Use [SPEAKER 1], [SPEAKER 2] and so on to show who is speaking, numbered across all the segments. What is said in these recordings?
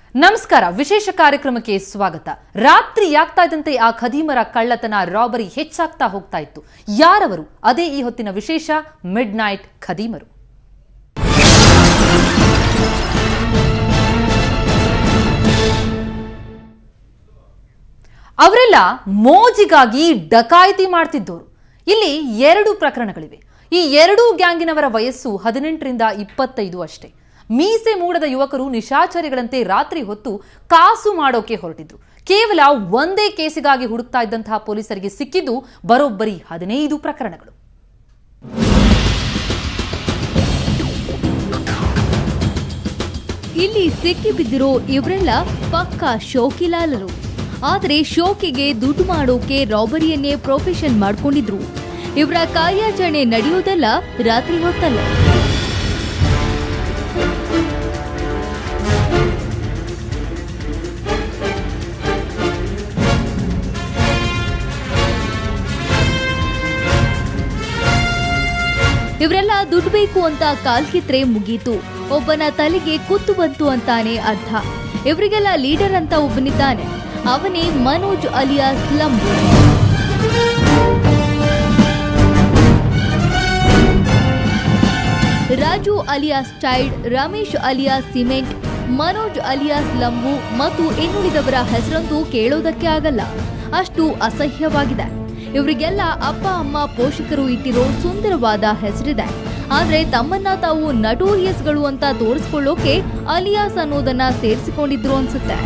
[SPEAKER 1] ನಮಸ್ಕಾರ ವಿಶೇಷ ಕಾರ್ಯಕ್ರಮಕ್ಕೆ ಸ್ವಾಗತ ರಾತ್ರಿ ಆಗ್ತಾ ಇದ್ದಂತೆ ಆ ಖದೀಮರ ಕಳ್ಳತನ ರಾಬರಿ ಹೆಚ್ಚಾಗ್ತಾ ಹೋಗ್ತಾ ಇತ್ತು ಯಾರವರು ಅದೇ ಈ ಹೊತ್ತಿನ ವಿಶೇಷ ಮಿಡ್ ನೈಟ್ ಖದೀಮರು ಅವರೆಲ್ಲ ಮೋಜಿಗಾಗಿ ಡಕಾಯಿತಿ ಮಾಡ್ತಿದ್ದವರು ಇಲ್ಲಿ ಎರಡು ಪ್ರಕರಣಗಳಿವೆ ಈ ಎರಡೂ ಗ್ಯಾಂಗಿನವರ ವಯಸ್ಸು ಹದಿನೆಂಟರಿಂದ ಇಪ್ಪತ್ತೈದು ಅಷ್ಟೇ ಮೀಸೆ ಮೂಡದ ಯುವಕರು ನಿಶಾಚರಿಗಳಂತೆ ರಾತ್ರಿ ಹೊತ್ತು ಕಾಸು ಮಾಡೋಕೆ ಹೊರಟಿದ್ರು ಕೇವಲ ಒಂದೇ ಕೇಸಿಗಾಗಿ ಹುಡುಕ್ತಾ ಇದ್ದಂತಹ ಪೊಲೀಸರಿಗೆ ಸಿಕ್ಕಿದ್ದು ಬರೋಬ್ಬರಿ ಹದಿನೈದು ಪ್ರಕರಣಗಳು
[SPEAKER 2] ಇಲ್ಲಿ ಸಿಕ್ಕಿ ಬಿದ್ದಿರೋ ಇವರೆಲ್ಲ ಪಕ್ಕಾ ಶೋಕಿಲಾಲರು ಆದರೆ ಶೋಕಿಗೆ ದುಡ್ಡು ಮಾಡೋಕೆ ರಾಬರಿಯನ್ನೇ ಪ್ರೊಫೆಷನ್ ಮಾಡ್ಕೊಂಡಿದ್ರು ಇವರ ಕಾರ್ಯಾಚರಣೆ ನಡೆಯೋದೆಲ್ಲ ರಾತ್ರಿ ಹೊತ್ತಲ್ಲ ಇವರೆಲ್ಲ ದುಡ್ಡು ಬೇಕು ಅಂತ ಕಾಲ್ಕಿತ್ರೆ ಮುಗೀತು ಒಬ್ಬನ ತಲೆಗೆ ಕುತ್ತು ಬಂತು ಅಂತಾನೆ ಅರ್ಥ ಇವರಿಗೆಲ್ಲ ಲೀಡರ್ ಅಂತ ಒಬ್ಬನಿದ್ದಾನೆ ಅವನೇ Manoj alias Lambu Raju alias child Ramesh alias cement Manoj alias Lambu ಮತ್ತು ಇನ್ನುಳಿದವರ ಹೆಸರಂತೂ ಕೇಳೋದಕ್ಕೆ ಆಗಲ್ಲ ಅಷ್ಟು ಅಸಹ್ಯವಾಗಿದೆ ಇವರಿಗೆಲ್ಲ ಅಪ್ಪ ಅಮ್ಮ ಪೋಷಕರು ಇಟ್ಟಿರೋ ಸುಂದರವಾದ ಹೆಸರಿದೆ ಆದ್ರೆ ತಮ್ಮನ್ನ ತಾವು ನಟೋರಿಯಸ್ಗಳು ಅಂತ ತೋರಿಸ್ಕೊಳ್ಳೋಕೆ ಅಲಿಯಾಸ್ ಅನ್ನೋದನ್ನ ಸೇರಿಸಿಕೊಂಡಿದ್ರು ಅನ್ಸುತ್ತೆ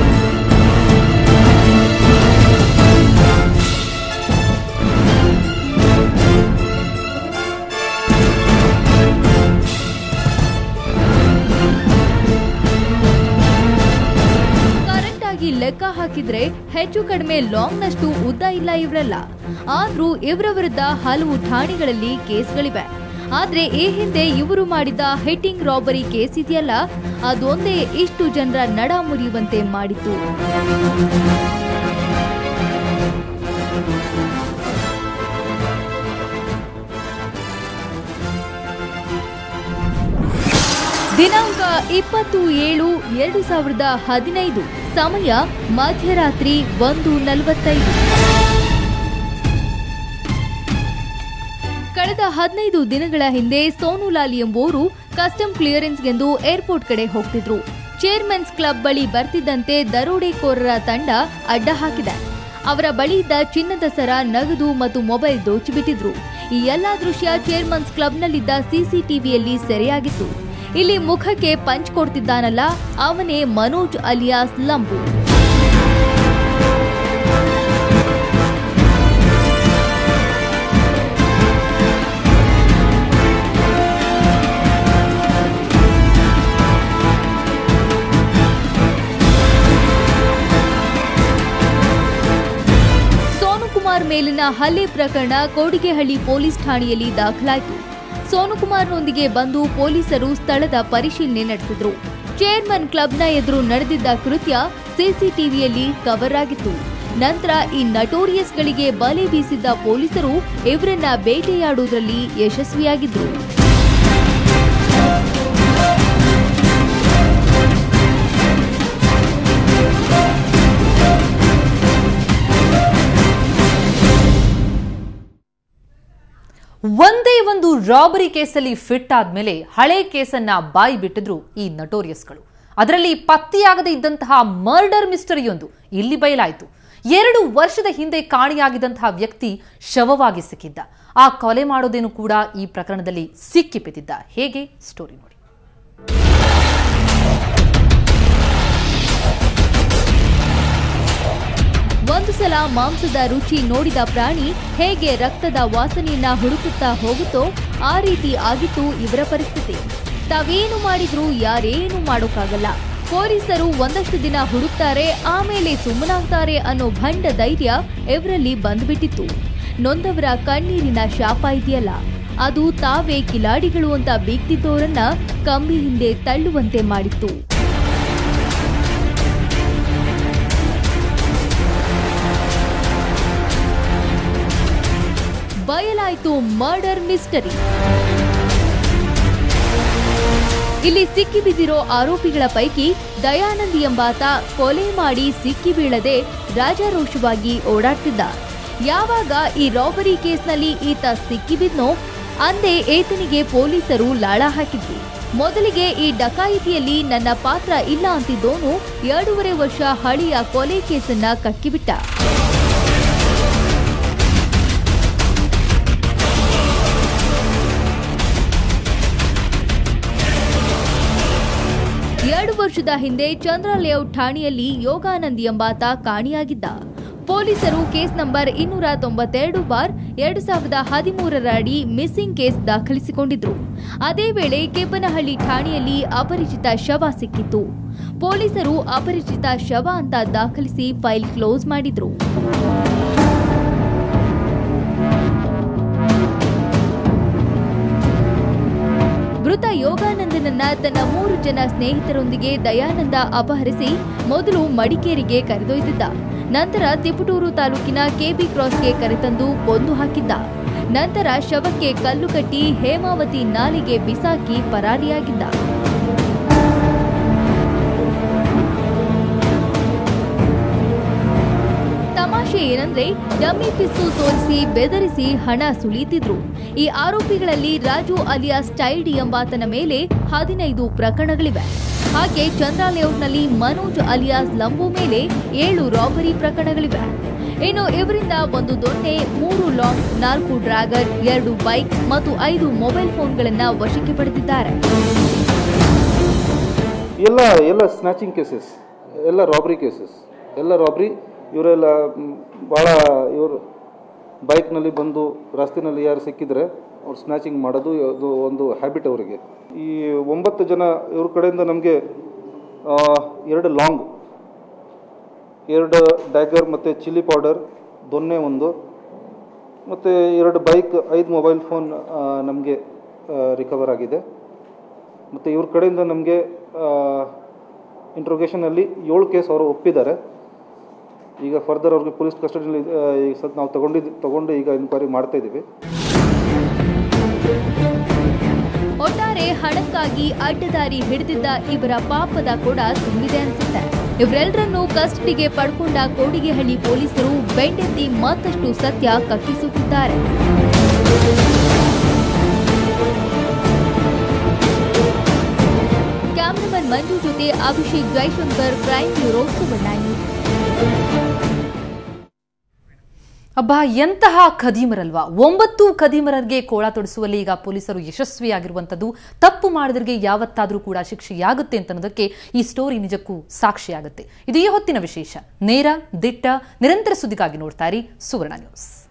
[SPEAKER 2] ಕರೆಕ್ಟ್ ಆಗಿ ಲೆಕ್ಕ ಹಾಕಿದ್ರೆ ಹೆಚ್ಚು ಕಡಿಮೆ ಲಾಂಗ್ ನಷ್ಟು ಉದ್ದ ಇಲ್ಲ ಇವರೆಲ್ಲ ಆದ್ರೂ ಇವರ ವಿರುದ್ಧ ಹಲವು ಠಾಣೆಗಳಲ್ಲಿ ಕೇಸ್ಗಳಿವೆ ಆದ್ರೆ ಈ ಹಿಂದೆ ಇವರು ಮಾಡಿದ ಹಿಟ್ಟಿಂಗ್ ರಾಬರಿ ಕೇಸ್ ಇದೆಯಲ್ಲ ಅದೊಂದೇ ಇಷ್ಟು ಜನರ ನಡ ಮುರಿಯುವಂತೆ ಮಾಡಿತು ದಿನಾಂಕ ಇಪ್ಪತ್ತು ಏಳು ಎರಡು ಸಾವಿರದ ಹದಿನೈದು ಸಮಯ ಮಧ್ಯರಾತ್ರಿ ಒಂದು ನಲವತ್ತೈದು ಕಳೆದ ಹದಿನೈದು ದಿನಗಳ ಹಿಂದೆ ಸೋನುಲಾಲ್ ಎಂಬುವರು ಕಸ್ಟಮ್ ಕ್ಲಿಯರೆನ್ಸ್ಗೆಂದು ಏರ್ಪೋರ್ಟ್ ಕಡೆ ಹೋಗ್ತಿದ್ರು ಚೇರ್ಮನ್ಸ್ ಕ್ಲಬ್ ಬಳಿ ಬರ್ತಿದ್ದಂತೆ ದರೋಡೆಕೋರರ ತಂಡ ಅಡ್ಡ ಹಾಕಿದೆ ಅವರ ಬಳಿ ಇದ್ದ ಚಿನ್ನದ ಸರ ನಗದು ಮತ್ತು ಮೊಬೈಲ್ ದೋಚಿಬಿಟ್ಟಿದ್ರು ಈ ಎಲ್ಲಾ ದೃಶ್ಯ ಚೇರ್ಮನ್ಸ್ ಕ್ಲಬ್ನಲ್ಲಿದ್ದ ಸಿಸಿಟಿವಿಯಲ್ಲಿ ಸೆರೆಯಾಗಿತ್ತು ಇಲ್ಲಿ ಮುಖಕ್ಕೆ ಪಂಚ್ ಕೊಡ್ತಿದ್ದಾನಲ್ಲ ಅವನೇ ಮನೋಜ್ ಅಲಿಯಾಸ್ ಲಂಬು ಸೋನುಕುಮಾರ್ ಮೇಲಿನ ಹಲ್ಲೆ ಪ್ರಕರಣ ಕೋಡಿಗೆಹಳ್ಳಿ ಪೊಲೀಸ್ ಠಾಣೆಯಲ್ಲಿ ದಾಖಲಾಯಿತು ಸೋನುಕುಮಾರ್ನೊಂದಿಗೆ ಬಂದು ಪೊಲೀಸರು ಸ್ಥಳದ ಪರಿಶೀಲನೆ ನಡೆಸಿದ್ರು ಚೇರ್ಮನ್ ಕ್ಲಬ್ನ ಎದುರು ನಡೆದಿದ್ದ ಕೃತ್ಯ ಸಿಸಿಟಿವಿಯಲ್ಲಿ ಕವರ್ ಆಗಿತ್ತು ನಂತರ ಈ ನಟೋರಿಯಸ್ಗಳಿಗೆ ಬಲೆ ಬೀಸಿದ್ದ ಪೊಲೀಸರು ಇವರನ್ನ ಬೇಟೆಯಾಡುವುದರಲ್ಲಿ ಯಶಸ್ವಿಯಾಗಿದ್ರು
[SPEAKER 1] ಒಂದೇ ಒಂದು ರಾಬರಿ ಕೇಸಲ್ಲಿ ಫಿಟ್ ಆದ್ಮೇಲೆ ಹಳೆ ಕೇಸನ್ನ ಬಾಯಿ ಬಿಟ್ಟಿದ್ರು ಈ ನಟೋರಿಯಸ್ಗಳು ಅದರಲ್ಲಿ ಪತ್ತೆಯಾಗದೇ ಇದ್ದಂತಹ ಮರ್ಡರ್ ಮಿಸ್ಟರಿಯೊಂದು ಇಲ್ಲಿ ಬಯಲಾಯಿತು ಎರಡು ವರ್ಷದ ಹಿಂದೆ ಕಾಣೆಯಾಗಿದ್ದಂತಹ ವ್ಯಕ್ತಿ ಶವವಾಗಿ ಸಿಕ್ಕಿದ್ದ ಆ ಕೊಲೆ ಮಾಡೋದೇನು ಕೂಡ ಈ ಪ್ರಕರಣದಲ್ಲಿ ಸಿಕ್ಕಿ ಬಿದ್ದಿದ್ದ ಹೇಗೆ ಸ್ಟೋರಿ ನೋಡಿ
[SPEAKER 2] ಒಂದು ಸಲ ಮಾಂಸದ ರುಚಿ ನೋಡಿದ ಪ್ರಾಣಿ ಹೇಗೆ ರಕ್ತದ ವಾಸನೆಯನ್ನ ಹುಡುಕುತ್ತಾ ಹೋಗುತ್ತೋ ಆ ರೀತಿ ಆಗಿತ್ತು ಇವರ ಪರಿಸ್ಥಿತಿ ತಾವೇನು ಮಾಡಿದ್ರೂ ಯಾರೇನು ಮಾಡೋಕ್ಕಾಗಲ್ಲ ಪೊಲೀಸರು ಒಂದಷ್ಟು ದಿನ ಹುಡುಕ್ತಾರೆ ಆಮೇಲೆ ಸುಮ್ಮನಾಗ್ತಾರೆ ಅನ್ನೋ ಭಂಡ ಧೈರ್ಯ ಇವರಲ್ಲಿ ಬಂದ್ಬಿಟ್ಟಿತ್ತು ನೊಂದವರ ಕಣ್ಣೀರಿನ ಶಾಪ ಇದೆಯಲ್ಲ ಅದು ತಾವೇ ಕಿಲಾಡಿಗಳು ಅಂತ ಬೀಗ್ತಿದ್ದವರನ್ನ ಕಂಬಿ ಹಿಂದೆ ತಳ್ಳುವಂತೆ ಮಾಡಿತ್ತು ಬಯಲಾಯ್ತು ಮರ್ಡರ್ ಮಿಸ್ಟರಿ ಇಲ್ಲಿ ಸಿಕ್ಕಿಬಿದ್ದಿರೋ ಆರೋಪಿಗಳ ಪೈಕಿ ದಯಾನಂದ್ ಎಂಬಾತ ಕೊಲೆ ಮಾಡಿ ಸಿಕ್ಕಿ ಬೀಳದೆ ರಾಜಾರೋಷವಾಗಿ ಓಡಾಡ್ತಿದ್ದ ಯಾವಾಗ ಈ ರಾಬರಿ ಕೇಸ್ನಲ್ಲಿ ಈತ ಸಿಕ್ಕಿಬಿದ್ನೋ ಅಂದೇ ಏತನಿಗೆ ಪೊಲೀಸರು ಲಾಳ ಹಾಕಿದ್ವಿ ಮೊದಲಿಗೆ ಈ ಡಕಾಯಿತಿಯಲ್ಲಿ ನನ್ನ ಪಾತ್ರ ಇಲ್ಲ ಅಂತಿದ್ದೋನು ಎರಡೂವರೆ ವರ್ಷ ಹಳಿಯ ಕೊಲೆ ಕೇಸನ್ನ ಕಕ್ಕಿಬಿಟ್ಟ ಎರಡು ವರ್ಷದ ಹಿಂದೆ ಚಂದ್ರ ಲೇಔಟ್ ಠಾಣೆಯಲ್ಲಿ ಯೋಗಾನಂದ್ ಎಂಬಾತ ಕಾಣಿಯಾಗಿದ್ದ ಪೊಲೀಸರು ಕೇಸ್ ನಂಬರ್ ಇನ್ನೂರ ತೊಂಬತ್ತೆರಡು ಬಾರ್ ಎರಡು ಸಾವಿರದ ಹದಿಮೂರರ ಅಡಿ ಮಿಸ್ಸಿಂಗ್ ಕೇಸ್ ದಾಖಲಿಸಿಕೊಂಡಿದ್ರು ಅದೇ ವೇಳೆ ಕೆಬ್ಬನಹಳ್ಳಿ ಠಾಣೆಯಲ್ಲಿ ಅಪರಿಚಿತ ಶವ ಸಿಕ್ಕಿತ್ತು ಪೊಲೀಸರು ಅಪರಿಚಿತ ಶವ ಅಂತ ದಾಖಲಿಸಿ ಫೈಲ್ ಕ್ಲೋಸ್ ಮಾಡಿದ್ರು ಮೃತ ಯೋಗಾನಂದನನ್ನ ತನ್ನ ಮೂರು ಜನ ಸ್ನೇಹಿತರೊಂದಿಗೆ ದಯಾನಂದ ಅಪಹರಿಸಿ ಮೊದಲು ಮಡಿಕೇರಿಗೆ ಕರೆದೊಯ್ದಿದ್ದ ನಂತರ ತಿಪಟೂರು ತಾಲೂಕಿನ ಕೆಬಿ ಕ್ರಾಸ್ಗೆ ಕರೆತಂದು ಕೊಂದು ಹಾಕಿದ್ದ ನಂತರ ಶವಕ್ಕೆ ಕಲ್ಲು ಕಟ್ಟಿ ಹೇಮಾವತಿ ನಾಲೆಗೆ ಬಿಸಾಕಿ ಪರಾರಿಯಾಗಿದ್ದ ತಮಾಷೆ ಏನಂದ್ರೆ ಡಮ್ಮಿ ಪಿಸ್ತೂಲ್ ತೋರಿಸಿ ಬೆದರಿಸಿ ಹಣ ಸುಳಿತಿದ್ರು ಈ ಆರೋಪಿಗಳಲ್ಲಿ ರಾಜು ಅಲಿಯಾಸ್ ಟೈಲ್ಡ್ ಎಂಬಾತನ ಮೇಲೆ ಹದಿನೈದು ಪ್ರಕರಣಗಳಿವೆ ಹಾಗೆ ಚಂದ್ರ ಲೇಔಟ್ನಲ್ಲಿ ಮನೋಜ್ ಅಲಿಯಾಸ್ ಲಂಬು ಮೇಲೆ ಏಳು ರಾಬರಿ ಪ್ರಕರಣಗಳಿವೆ ಇನ್ನು ಇವರಿಂದ ಒಂದು ದೊಣ್ಣೆ ಮೂರು ಲಾಂಗ್ ನಾಲ್ಕು ಡ್ರ್ಯಾಗರ್ ಎರಡು ಬೈಕ್ ಮತ್ತು ಐದು ಮೊಬೈಲ್ ಫೋನ್ಗಳನ್ನ ವಶಕ್ಕೆ ಪಡೆದಿದ್ದಾರೆ
[SPEAKER 3] ಎಲ್ಲ ಎಲ್ಲ ಸ್ನ್ಯಾಚಿಂಗ್ ಕೇಸಸ್ ಎಲ್ಲ ರಾಬ್ರಿ ಕೇಸಸ್ ಎಲ್ಲ ರಾಬ್ರಿ ಇವರೆಲ್ಲ ಮ್, ಭಾಳ ಇವರು ಬೈಕ್ನಲ್ಲಿ ಬಂದು ರಸ್ತೆನಲ್ಲಿ ಯಾರು ಸಿಕ್ಕಿದ್ರೆ ಅವ್ರು ಸ್ನ್ಯಾಚಿಂಗ್ ಮಾಡೋದು ಅದು ಒಂದು ಹ್ಯಾಬಿಟ್ ಅವರಿಗೆ ಈ ಒಂಬತ್ತು ಜನ ಇವ್ರ ಕಡೆಯಿಂದ ನಮಗೆ ಎರಡು ಲಾಂಗ್ ಎರಡು ಡ್ಯಾಗರ್ ಮತ್ತು ಚಿಲ್ಲಿ ಪೌಡರ್ ದೊನ್ನೆ ಒಂದು ಮತ್ತು ಎರಡು ಬೈಕ್ ಐದು ಮೊಬೈಲ್ ಫೋನ್ ನಮಗೆ ರಿಕವರ್ ಆಗಿದೆ ಮತ್ತು ಇವ್ರ ಕಡೆಯಿಂದ ನಮಗೆ ಇಂಟ್ರೋಗೇಷನಲ್ಲಿ ಏಳು ಕೇಸ್ ಅವರು ಒಪ್ಪಿದ್ದಾರೆ ಈಗ ಫರ್ದರ್ ಅವ್ರಿಗೆ ಪೊಲೀಸ್ ಕಸ್ಟಡಿಯಲ್ಲಿ ಈಗ ಸದ್ ನಾವು ತಗೊಂಡಿದ್ದು ತಗೊಂಡು ಈಗ ಎನ್ಕ್ವೈರಿ ಮಾಡ್ತಾ ಇದ್ದೀವಿ
[SPEAKER 2] ಒಟ್ಟಾರೆ ಹಣಕ್ಕಾಗಿ ಅಡ್ಡದಾರಿ ಹಿಡಿದಿದ್ದ ಇವರ ಪಾಪದ ಕೂಡ ತುಂಬಿದೆ ಅನ್ಸುತ್ತೆ ಇವರೆಲ್ಲರನ್ನೂ ಕಸ್ಟಡಿಗೆ ಪಡ್ಕೊಂಡ ಕೋಡಿಗೆಹಳ್ಳಿ ಪೊಲೀಸರು ಬೆಂಡೆತ್ತಿ ಮತ್ತಷ್ಟು ಸತ್ಯ ಕಕ್ಕಿಸುತ್ತಿದ್ದಾರೆ ಕ್ಯಾಮ್ರಾಮನ್ ಮಂಜು ಜೊತೆ Abhishek Jaishankar crime bureau Suvarna news
[SPEAKER 1] ಅಬ್ಬಾ ಎಂತಹ ಖದೀಮರಲ್ವಾ ಒಂಬತ್ತು ಖದೀಮರರಿಗೆ ಕೋಳ ತೊಡಿಸುವಲ್ಲಿ ಈಗ ಪೊಲೀಸರು ಯಶಸ್ವಿಯಾಗಿರುವಂಥದ್ದು ತಪ್ಪು ಮಾಡಿದರಿಗೆ ಯಾವತ್ತಾದರೂ ಕೂಡ ಶಿಕ್ಷೆಯಾಗುತ್ತೆ ಅಂತ ಅನ್ನೋದಕ್ಕೆ ಈ ಸ್ಟೋರಿ ನಿಜಕ್ಕೂ ಸಾಕ್ಷಿಯಾಗುತ್ತೆ ಇದು ಈ ಹೊತ್ತಿನ ವಿಶೇಷ ನೇರ ದಿಟ್ಟ ನಿರಂತರ ಸುದ್ದಿಗಾಗಿ ನೋಡ್ತಾ ಇರಿ ಸುವರ್ಣ ನ್ಯೂಸ್